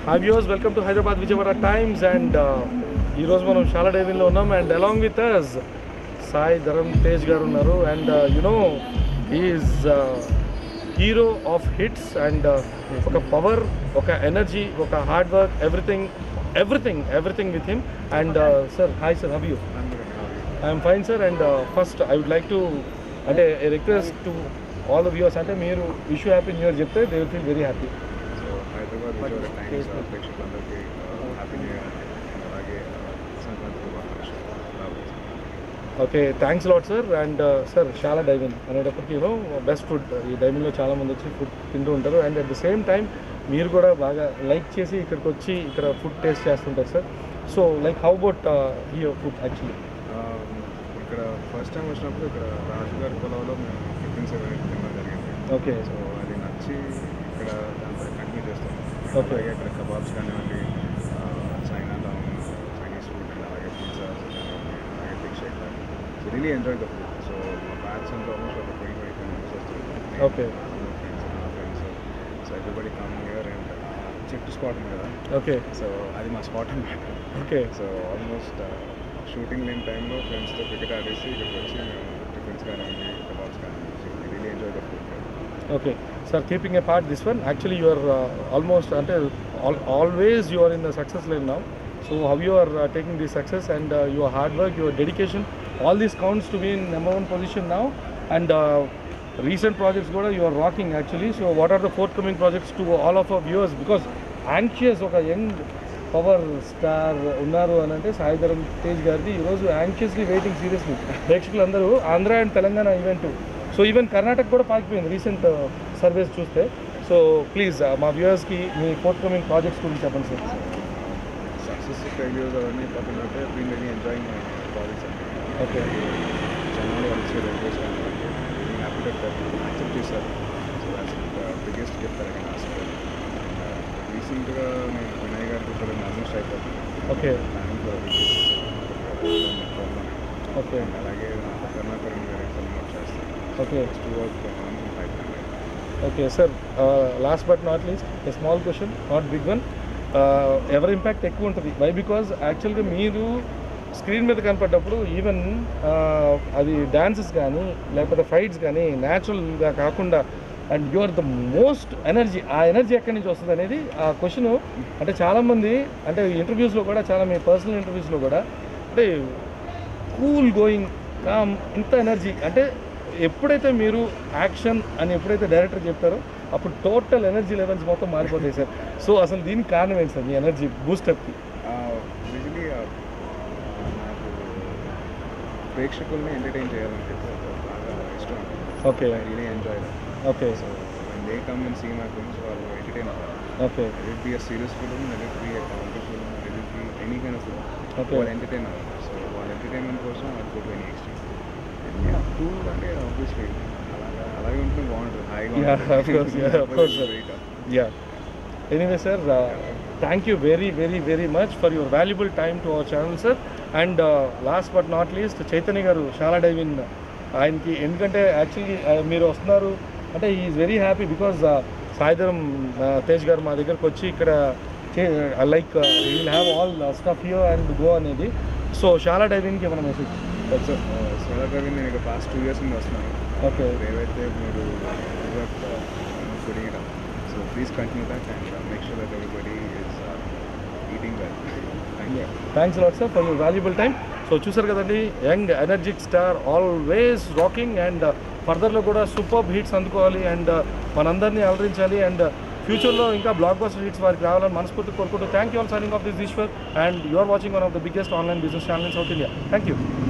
Hi viewers welcome to Hyderabad Vijayawada times and ఈరోజు మనం చాలా డైవింగ్లో ఉన్నాం and along with us Sai Dharam Tej garu ఉన్నారు and you know is hero of hits and ఒక పవర్ ఒక ఎనర్జీ ఒక hard work everything everything everything with him and sir hi sir how you I'm fine sir and first I would like to అంటే request to all the viewers అంటే మీరు wish you happy new year చెప్తే they will feel very happy so Hyderabad Vijayawada times ప్రేక్షకులందరికీ happy new year అలాగే సంక్రాంతి శుభాకాంక్షలు రాబోతుంది okay thanks lot sir and sir చాలా డైవింగ్ అనేటప్పటికి యూనో బెస్ట్ ఫుడ్ ఈ డైవింగ్లో చాలా మంది వచ్చి ఫుడ్ తింటూ ఉంటారు and at the same time మీరు కూడా బాగా లైక్ చేసి ఇక్కడికి వచ్చి ఇక్కడ ఫుడ్ టేస్ట్ చేస్తుంటారు sir so like how about ఈ ఫుడ్ యాక్చువల్లీ ఇక్కడ ఫస్ట్ టైం వచ్చినప్పుడు ఇక్కడ రాజు గారి పొలంలో మేము టిఫిన్స్ ఏమైనా తినడం జరిగింది ఓకే సో అది నచ్చి ఇక్కడ దాంతో కంటిన్యూ చేస్తాం Okay. అలాగే ఇక్కడ కబాబ్స్ కానివ్వండి చైనాలో చైనీస్ ఫుడ్ అండ్ అలాగే పిజ్జాస్ కానివ్వండి అలాగే ఫిష్ కానీ so really enjoy the food so మా బ్యాచ్ అంతా ఆల్మోస్ట్ ఒక ట్వంటీ ట్వంటీ ఫైవ్ మెంబర్స్ వస్తుంది Okay. ఫ్రెండ్స్ నా friends so everybody come here and చెట్టు స్పాట్ ఉంది కదా ఓకే సో అది మా స్పాట్ అనమాట ఓకే సో ఆల్మోస్ట్ షూటింగ్ లేని టైంలో ఫ్రెండ్స్తో క్రికెట్ ఆడేసి ఇక్కడికి వచ్చి మేము టిఫిన్స్ కానివ్వండి కబాబ్స్ కానివ్వండి so really enjoy the food okay sir keeping a part this one actually you are almost అంటే always you are in the success line now so how you are taking this success and your hard work your dedication all these counts to be in number one position now and recent projects కూడా you are rocking actually so what are the forthcoming projects to all of our viewers because anxious ఒక young power star ఉన్నారు అని అంటే సాయిధరం తేజ్ గారిది ఈరోజు యాంక్షియస్లీ waiting seriously ప్రేక్షకులందరూ Andhra and Telangana event so even Karnataka కూడా పాకిపోయింది రీసెంట్ సర్వేస్ చూస్తే సో ప్లీజ్ మా వ్యూవర్స్కి మీ ఫోర్త్ కమింగ్ ప్రాజెక్ట్స్ గురించి చెప్పండి సార్ సక్సెస్ ఫెయిల్యూర్స్ అవన్నీ పక్కన పెడితే been very enjoying my projects అండి ఓకే జనాలు వాళ్ళు ఇచ్చే రివ్యూస్ కానివ్వండి హ్యాపీ దట్ యాక్సెప్ట్ చేశారు so that's biggest gift I can ask రీసెంట్గా నేను వినయ్ గారి కూడా ఆల్మోస్ట్ అయిపోతుంది Okay. ప్లానింగ్ ఫర్ ఓకే అలాగే కర్ణాకరణ గారి ఫిల్మ్ వర్క్ చేస్తాను okay two work five okay sir last but not least a small question not big one ఎవరి ఇంపాక్ట్ ఎక్కువ ఉంటుంది వై బికాజ్ యాక్చువల్గా మీరు స్క్రీన్ మీద కనపడ్డప్పుడు ఈవెన్ అది డాన్సెస్ కానీ లేకపోతే ఫైట్స్ కానీ న్యాచురల్గా కాకుండా and you are the most energy ఆ ఎనర్జీ ఎక్కడి నుంచి వస్తుంది అనేది ఆ క్వశ్చన్ అంటే చాలామంది అంటే ఇంటర్వ్యూస్లో కూడా చాలా మీ పర్సనల్ ఇంటర్వ్యూస్లో కూడా అంటే కూల్ గోయింగ్ కామ్ ఇంత ఎనర్జీ అంటే ఎప్పుడైతే మీరు యాక్షన్ అని ఎప్పుడైతే డైరెక్టర్ చెప్తారో అప్పుడు టోటల్ ఎనర్జీ లెవెల్స్ మొత్తం మారిపోతాయి సార్ సో అసలు దీనికి కారణం ఏంటి సార్ మీ ఎనర్జీ బూస్టప్కి యూజువలీ నాకు ప్రేక్షకుల్ని ఎంటర్టైన్ చేయాలంటే బాగా ఇష్టం okay I really enjoy okay so they come and see my films వాళ్ళు ఎంటర్టైన్ అవుతారు okay let it be a serious film let it be a comedy film let it be any kind of film Okay. వాళ్ళు entertain అవుతారు so వాళ్ళ entertainment కోసం అది go to any extreme cool అంటే obviously అలాగా అలాగే ఉంటే బాగుంటుంది Yeah, of course, yeah, of course, sir. హాయిగా yeah anyway sir thank you very very very much for your valuable time to our channel sir and last but not least Chaitanya గారు చాలా డైవిన్ ఆయనకి ఎందుకంటే యాక్చువల్లీ మీరు వస్తున్నారు అంటే is very happy because Sai Dharam Tej గారు మా దగ్గరకు వచ్చి ఇక్కడ like will have all stuff here and go అనేది సో చాలా డైవింగ్కి ఏమైనా మెసేజ్ సోలా కవి నేను ఇక పాస్ట్ టూ ఇయర్స్ నుండి వస్తున్నాను ఓకే ఏవైతే మీరు pudding so please continue that and make sure that everybody is eating well thank you thanks lot sir for your valuable time so చూసారు కదండి young energetic star always rocking and ఫర్దర్లో కూడా super hits అందుకోవాలి and మనందరినీ అలరించాలి and ఫ్యూచర్లో ఇంకా block buster hits వారికి రావాలని మనస్ఫూర్తి కోరుకుంటూ thank you all signing off this Eshwar and you are watching one of the biggest online business channel in South India thank you